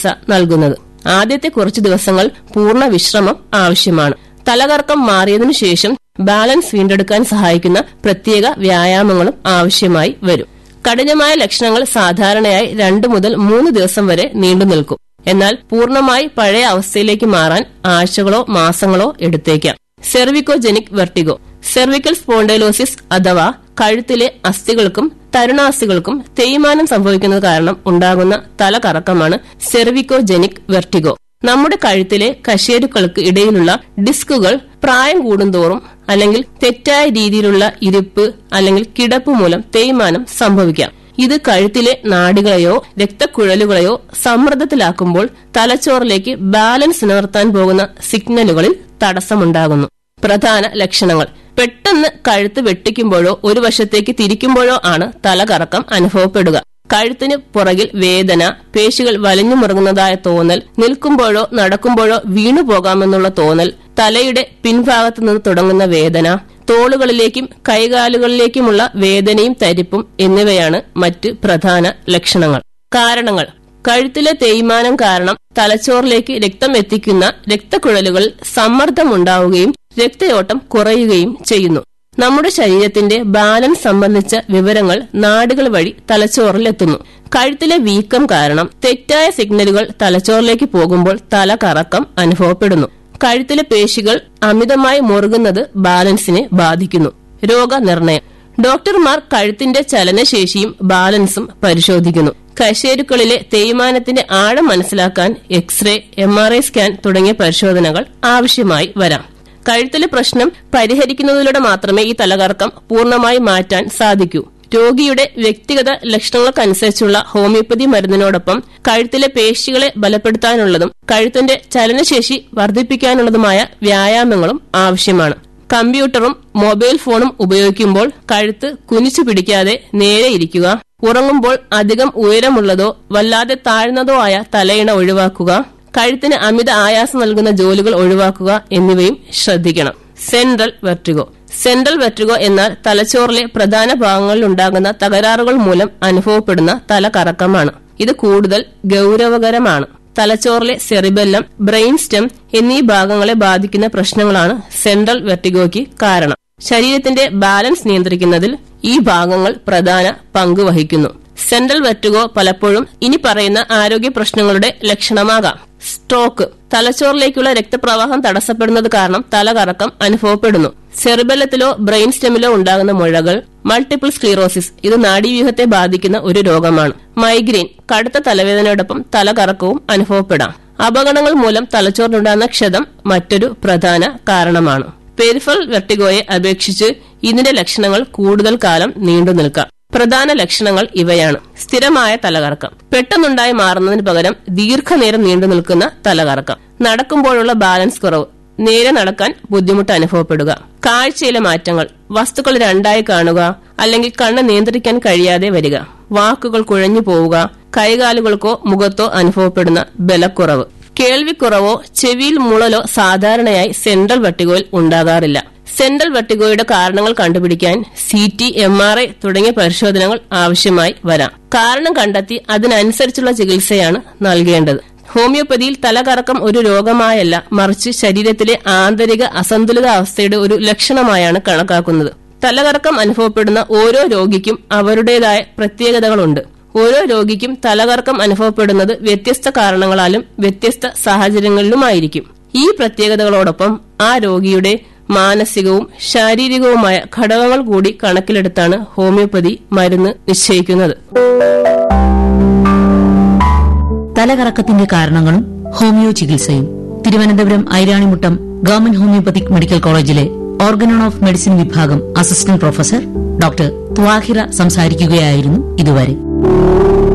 ചികിത്സ നൽകുന്നത് ആദ്യത്തെ കുറച്ചു ദിവസങ്ങൾ പൂർണ്ണ വിശ്രമം ആവശ്യമാണ് തലകറക്കം മാറിയതിനു ശേഷം ബാലൻസ് വീണ്ടെടുക്കാൻ സഹായിക്കുന്ന പ്രത്യേക വ്യായാമങ്ങളും ആവശ്യമായി വരും കഠിനമായ ലക്ഷണങ്ങൾ സാധാരണയായി രണ്ടു മുതൽ മൂന്ന് ദിവസം വരെ നീണ്ടു നിൽക്കും എന്നാൽ പൂർണ്ണമായി പഴയ അവസ്ഥയിലേക്ക് മാറാൻ ആഴ്ചകളോ മാസങ്ങളോ എടുത്തേക്കാം സെർവിക്കോജെനിക് വെർട്ടിഗോ സെർവിക്കൽ സ്പോണ്ടൈലോസിസ് അഥവാ കഴുത്തിലെ അസ്ഥികൾക്കും തരുണാസ്ഥികൾക്കും തേയ്മാനം സംഭവിക്കുന്നത് കാരണം ഉണ്ടാകുന്ന തലകറക്കമാണ് സെർവിക്കോജെനിക് വെർട്ടിഗോ നമ്മുടെ കഴുത്തിലെ കശേരുക്കൾക്ക് ഇടയിലുള്ള ഡിസ്കുകൾ പ്രായം കൂടുന്തോറും അല്ലെങ്കിൽ തെറ്റായ രീതിയിലുള്ള ഇരിപ്പ് അല്ലെങ്കിൽ കിടപ്പ് മൂലം തേയ്മാനം സംഭവിക്കാം ഇത് കഴുത്തിലെ നാടികളെയോ രക്തക്കുഴലുകളെയോ സമ്മർദ്ദത്തിലാക്കുമ്പോൾ തലച്ചോറിലേക്ക് ബാലൻസ് നിലനിർത്താൻ പോകുന്ന സിഗ്നലുകളിൽ തടസ്സമുണ്ടാകുന്നു പ്രധാന ലക്ഷണങ്ങൾ പെട്ടെന്ന് കഴുത്ത് വെട്ടിക്കുമ്പോഴോ ഒരു വശത്തേക്ക് തിരിക്കുമ്പോഴോ ആണ് തലകറക്കം അനുഭവപ്പെടുക കഴുത്തിന് പുറകിൽ വേദന പേശികൾ വലിഞ്ഞു മുറുകുന്നതായ തോന്നൽ നിൽക്കുമ്പോഴോ നടക്കുമ്പോഴോ വീണു പോകാമെന്നുള്ള തോന്നൽ തലയുടെ പിൻഭാഗത്തു നിന്ന് തുടങ്ങുന്ന വേദന തോളുകളിലേക്കും കൈകാലുകളിലേക്കുമുള്ള വേദനയും തരിപ്പും എന്നിവയാണ് മറ്റ് പ്രധാന ലക്ഷണങ്ങൾ കാരണങ്ങൾ കഴുത്തിലെ തേയ്മാനം കാരണം തലച്ചോറിലേക്ക് രക്തം എത്തിക്കുന്ന രക്തക്കുഴലുകളിൽ സമ്മർദ്ദമുണ്ടാവുകയും രക്തയോട്ടം കുറയുകയും ചെയ്യുന്നു നമ്മുടെ ശരീരത്തിന്റെ ബാലൻസ് സംബന്ധിച്ച വിവരങ്ങൾ നാടുകൾ വഴി തലച്ചോറിലെത്തുന്നു കഴുത്തിലെ വീക്കം കാരണം തെറ്റായ സിഗ്നലുകൾ തലച്ചോറിലേക്ക് പോകുമ്പോൾ തല കറക്കം അനുഭവപ്പെടുന്നു കഴുത്തിലെ പേശികൾ അമിതമായി മുറുകുന്നത് ബാലൻസിനെ ബാധിക്കുന്നു രോഗനിർണയം ഡോക്ടർമാർ കഴുത്തിന്റെ ചലനശേഷിയും ബാലൻസും പരിശോധിക്കുന്നു കശേരുക്കളിലെ തേയ്മാനത്തിന്റെ ആഴം മനസ്സിലാക്കാൻ X-ray M R I scan തുടങ്ങിയ പരിശോധനകൾ ആവശ്യമായി വരാം കഴുത്തിലെ പ്രശ്നം പരിഹരിക്കുന്നതിലൂടെ മാത്രമേ ഈ തലകറക്കം പൂർണ്ണമായി മാറ്റാൻ സാധിക്കൂ രോഗിയുടെ വ്യക്തിഗത ലക്ഷണങ്ങൾക്കനുസരിച്ചുള്ള ഹോമിയോപ്പതി മരുന്നിനോടൊപ്പം കഴുത്തിലെ പേശികളെ ബലപ്പെടുത്താനുള്ളതും കഴുത്തിന്റെ ചലനശേഷി വർദ്ധിപ്പിക്കാനുള്ളതുമായ വ്യായാമങ്ങളും ആവശ്യമാണ് കമ്പ്യൂട്ടറും മൊബൈൽ ഫോണും ഉപയോഗിക്കുമ്പോൾ കഴുത്ത് കുനിച്ചു പിടിക്കാതെ നേരെ ഇരിക്കുക ഉറങ്ങുമ്പോൾ അധികം ഉയരമുള്ളതോ വല്ലാതെ താഴ്ന്നതോ ആയ തലയിണ ഒഴിവാക്കുക കഴുത്തിന് അമിത ആയാസം നൽകുന്ന ജോലികൾ ഒഴിവാക്കുക എന്നിവയും ശ്രദ്ധിക്കണം സെൻട്രൽ വെർട്ടിഗോ സെൻട്രൽ വെർട്ടിഗോ എന്നാൽ തലച്ചോറിലെ പ്രധാന ഭാഗങ്ങളിൽ ഉണ്ടാകുന്ന തകരാറുകൾ മൂലം അനുഭവപ്പെടുന്ന തലകറക്കമാണ് ഇത് കൂടുതൽ ഗൌരവകരമാണ് തലച്ചോറിലെ സെറിബെല്ലം ബ്രെയിൻ സ്റ്റെം എന്നീ ഭാഗങ്ങളെ ബാധിക്കുന്ന പ്രശ്നങ്ങളാണ് സെൻട്രൽ വെർട്ടിഗോയ്ക്ക് കാരണം ശരീരത്തിന്റെ ബാലൻസ് നിയന്ത്രിക്കുന്നതിൽ ഈ ഭാഗങ്ങൾ പ്രധാന പങ്ക് വഹിക്കുന്നു സെൻട്രൽ വെർട്ടിഗോ പലപ്പോഴും ഇനി പറയുന്ന ആരോഗ്യ പ്രശ്നങ്ങളുടെ ലക്ഷണമാകാം സ്ട്രോക്ക് തലച്ചോറിലേക്കുള്ള രക്തപ്രവാഹം തടസ്സപ്പെടുന്നത് കാരണം തലകറക്കം അനുഭവപ്പെടുന്നു സെറിബെല്ലത്തിലോ ബ്രെയിൻ സ്റ്റെമിലോ ഉണ്ടാകുന്ന മുഴകൾ മൾട്ടിപ്പിൾ സ്ക്ലീറോസിസ് ഇത് നാഡീവ്യൂഹത്തെ ബാധിക്കുന്ന ഒരു രോഗമാണ് മൈഗ്രെയിൻ കടുത്ത തലവേദനയോടൊപ്പം തലകറക്കവും അനുഭവപ്പെടാം അപകടങ്ങൾ മൂലം തലച്ചോറിനുണ്ടാകുന്ന ക്ഷതം മറ്റൊരു പ്രധാന കാരണമാണ് പെരിഫൽ വെർട്ടിഗോയെ അപേക്ഷിച്ച് ഇതിന്റെ ലക്ഷണങ്ങൾ കൂടുതൽ കാലം നീണ്ടു നിൽക്കാം പ്രധാന ലക്ഷണങ്ങൾ ഇവയാണ് സ്ഥിരമായ തലകറക്കം പെട്ടെന്നുണ്ടായി മാറുന്നതിന് പകരം ദീർഘനേരം നീണ്ടു നിൽക്കുന്ന തലകറക്കം നടക്കുമ്പോഴുള്ള ബാലൻസ് കുറവ് നേരെ നടക്കാൻ ബുദ്ധിമുട്ട് അനുഭവപ്പെടുക കാഴ്ചയിലെ മാറ്റങ്ങൾ വസ്തുക്കൾ രണ്ടായി കാണുക അല്ലെങ്കിൽ കണ്ണ് നിയന്ത്രിക്കാൻ കഴിയാതെ വരിക വാക്കുകൾ കുഴഞ്ഞു പോവുക കൈകാലുകൾക്കോ മുഖത്തോ അനുഭവപ്പെടുന്ന ബലക്കുറവ് കേൾവിക്കുറവോ ചെവിയിൽ മുളലോ സാധാരണയായി സെൻട്രൽ വെട്ടികോയിൽ ഉണ്ടാകാറില്ല സെൻട്രൽ വെട്ടിഗോയുടെ കാരണങ്ങൾ കണ്ടുപിടിക്കാൻ C T M R I തുടങ്ങിയ പരിശോധനകൾ ആവശ്യമായി വരാം കാരണം കണ്ടെത്തി അതിനനുസരിച്ചുള്ള ചികിത്സയാണ് നൽകേണ്ടത് ഹോമിയോപ്പതിയിൽ തലകറക്കം ഒരു രോഗമായല്ല മറിച്ച് ശരീരത്തിലെ ആന്തരിക അസന്തുലിതാവസ്ഥയുടെ ഒരു ലക്ഷണമായാണ് കണക്കാക്കുന്നത് തലകറക്കം അനുഭവപ്പെടുന്ന ഓരോ രോഗിക്കും അവരുടേതായ പ്രത്യേകതകളുണ്ട് ഓരോ രോഗിക്കും തലകറക്കം അനുഭവപ്പെടുന്നത് വ്യത്യസ്ത കാരണങ്ങളാലും വ്യത്യസ്ത സാഹചര്യങ്ങളിലുമായിരിക്കും ഈ പ്രത്യേകതകളോടൊപ്പം ആ രോഗിയുടെ മാനസികവും ശാരീരികവുമായ ഘടകങ്ങൾ കൂടി കണക്കിലെടുത്താണ് ഹോമിയോപ്പതി മരുന്ന് നിശ്ചയിക്കുന്നത് തലകറക്കത്തിന്റെ കാരണങ്ങളും ഹോമിയോ ചികിത്സയും Thiruvananthapuram Airanimuttam government homoeopathic medical കോളേജിലെ ഓർഗനോൺ ഓഫ് മെഡിസിൻ വിഭാഗം അസിസ്റ്റന്റ് പ്രൊഫസർ ഡോക്ടർ ത്വാഹിറ സംസാരിക്കുകയായിരുന്നു ഇതുവരെ